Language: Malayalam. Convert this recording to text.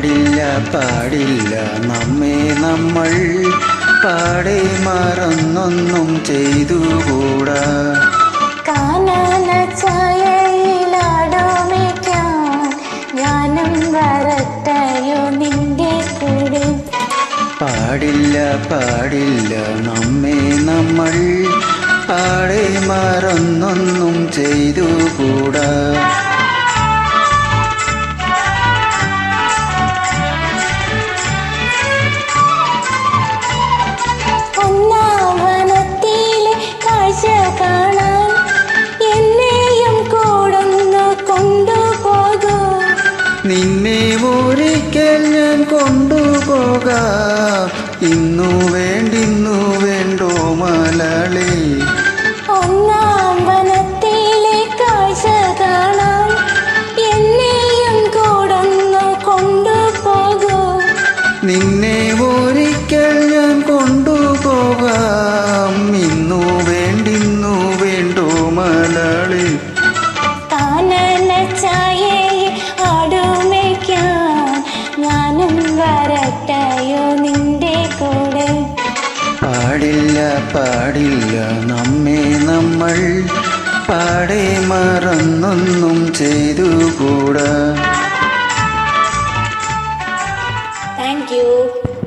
പാടില്ല പാടില്ല നമ്മെ നമ്മൾ പാടെ മറന്നൊന്നും ചെയ്തുകൂടാ കാനന ചായയിലാടോമേക്കാൻ ഞാനും വരട്ടയോ നിന്റെ കൂടെ പാടില്ല പാടില്ല നമ്മെ നമ്മൾ പാടെ മറന്നൊന്നും ചെയ്തുകൂടാ ഒന്നാവനത്തിലെ കാഴ്ച കാണാൻ എന്നെയും കൂടൊന്ന് കൊണ്ടുപോകൂ നിന്നെ ഒരിക്കൽ ഞാൻ കൊണ്ടുപോകാം ഇന്നു വേണ്ടിന്നു വേണ്ടോ മലളി ഒന്നാം വനത്തിലെ കാഴ്ച കാണാൻ എന്നെയും കൂടൊന്ന് കൊണ്ടുപോകൂ നിന്നെ ഒരിക്കൽ ഞാൻ കൊണ്ടുപോകാം ഇന്നു വേണ്ടിന്നു വേണ്ടോ മലളി കാനന ചായയിൽ ആടുമേക്കാൻ ഞാനും വരട്ടയോ നിന്റെ കൂടെ പാടില്ല പാടില്ല നമ്മെ നമ്മൾ പാടെ മറന്നൊന്നും ചെയ്തുകൂടാ താങ്ക് യു